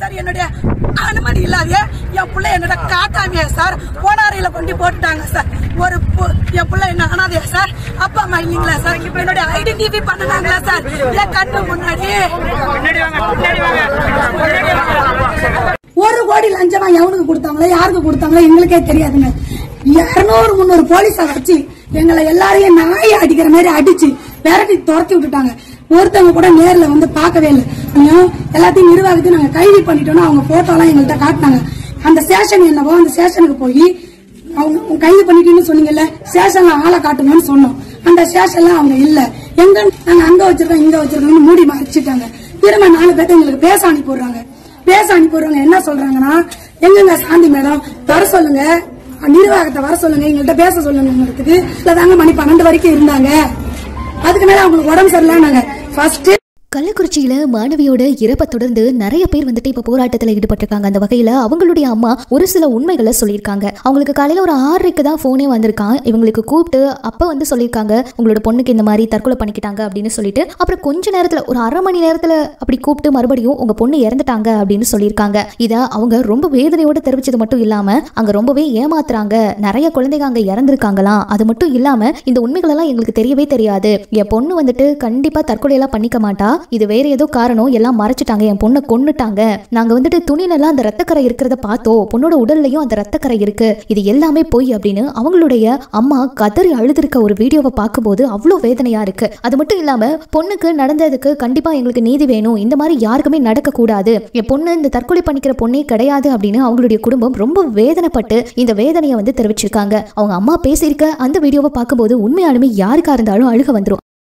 sir என்னுடைய அனுமதி இல்லாத என் பிள்ளை என்னோட காட்டாமையா சார் போனாரையில கொண்டு போட்டுட்டாங்க சார் ஒரு பொ- என் பிள்ளை என்ன அனாதையா சார் அப்பா அம்மா இல்லைங்களா சார் என்னுடைய ஐடென்டிஃபை பண்ணனாங்களா சார் என் கண்ணு முன்னாடி ஒரு கோடி லஞ்சமா எவனுக்கு கொடுத்தாங்களோ யாருக்கு கொடுத்தாங்களோ எங்களுக்கே தெரியாதுங்க இருநூறு முந்நூறு போலீஸை வச்சு எங்களை எல்லாரையும் நாயை அடிக்கிற மாதிரி அடிச்சு விரட்டி துரத்தி விட்டுட்டாங்க ஒருத்தவங்க கூட நேர்ல வந்து பார்க்கவே இல்லை கொஞ்சம் எல்லாத்தையும் நிர்வாகத்தையும் நாங்க கைது பண்ணிட்டோம்னா அவங்க போட்டோ எல்லாம் எங்கள்கிட்ட காட்டினாங்க அந்த ஸ்டேஷன் என்னவோ அந்த ஸ்டேஷனுக்கு போய் அவங்க கைது பண்ணிட்டீங்கன்னு சொன்னீங்கல்ல ஸ்டேஷன்ல ஆளை காட்டுங்கன்னு சொன்னோம் அந்த ஸ்டேஷன்ல அவங்க இல்ல எங்க நாங்க அங்க வச்சிருக்கோம் இங்க வச்சிருக்கோம்னு மூடி மறைச்சிட்டாங்க திரும்ப நாலு பேர்த்த எங்களுக்கு பேச அனுப்பி விடுறாங்க பேச அனுப்பி விடுறவங்க என்ன சொல்றாங்கன்னா எங்கங்க சாந்தி மேடம் வர சொல்லுங்க நிர்வாகத்தை வர சொல்லுங்க எங்கள்கிட்ட பேச சொல்லுங்க இல்ல தாங்க மணி பன்னெண்டு வரைக்கும் இருந்தாங்க அதுக்கு மேல அவங்களுக்கு உடம்பு சரியில்லைன்னாங்க ஃபர்ஸ்ட் கள்ளக்குறிச்சியில மாணவியோட இறப்பை தொடர்ந்து நிறைய பேர் வந்துட்டு இப்ப போராட்டத்தில் ஈடுபட்டிருக்காங்க அந்த வகையில அவங்களுடைய அம்மா ஒரு சில உண்மைகளை சொல்லியிருக்காங்க அவங்களுக்கு காலையில ஒரு ஆறரைக்கு தான் போனே வந்திருக்கான் இவங்களுக்கு கூப்பிட்டு அப்ப வந்து சொல்லியிருக்காங்க உங்களோட பொண்ணுக்கு இந்த மாதிரி தற்கொலை பண்ணிக்கிட்டாங்க அப்படின்னு சொல்லிட்டு அப்புறம் கொஞ்ச நேரத்துல ஒரு அரை மணி நேரத்துல அப்படி கூப்பிட்டு மறுபடியும் உங்க பொண்ணு இறந்துட்டாங்க அப்படின்னு சொல்லியிருக்காங்க இதை அவங்க ரொம்ப வேதனையோட தெரிவிச்சது மட்டும் இல்லாம அங்க ரொம்பவே ஏமாத்துறாங்க நிறைய குழந்தைங்க அங்க இறந்திருக்காங்களாம் அது மட்டும் இல்லாம இந்த உண்மைகள் எல்லாம் எங்களுக்கு தெரியவே தெரியாது என் பொண்ணு வந்துட்டு கண்டிப்பா தற்கொலை எல்லாம் பண்ணிக்க மாட்டா இது வேற ஏதோ காரணம் எல்லாம் மறைச்சிட்டாங்க என் பொண்ணை கொன்னுட்டாங்க நாங்க வந்துட்டு துணியில எல்லாம் அந்த ரத்தக்கரை இருக்கிறத பார்த்தோம் பொண்ணோட உடல்லையும் அந்த ரத்தக்கரை இருக்கு இது எல்லாமே பொய் அப்படின்னு அவங்களுடைய அம்மா கதறி அழுதுருக்க ஒரு வீடியோவை பார்க்கும்போது அவ்வளோ வேதனையா இருக்கு அது மட்டும் இல்லாம பொண்ணுக்கு நடந்ததுக்கு கண்டிப்பா எங்களுக்கு நீதி வேணும் இந்த மாதிரி யாருக்குமே நடக்கக்கூடாது என் பொண்ணு இந்த தற்கொலை பண்ணிக்கிற பொண்ணே கிடையாது அப்படின்னு அவங்களுடைய குடும்பம் ரொம்ப வேதனைப்பட்டு இந்த வேதனையை வந்து தெரிவிச்சிருக்காங்க அவங்க அம்மா பேசியிருக்க அந்த வீடியோவை பார்க்கும்போது உண்மையாலுமே யாருக்கா இருந்தாலும் அழுக வந்துரும்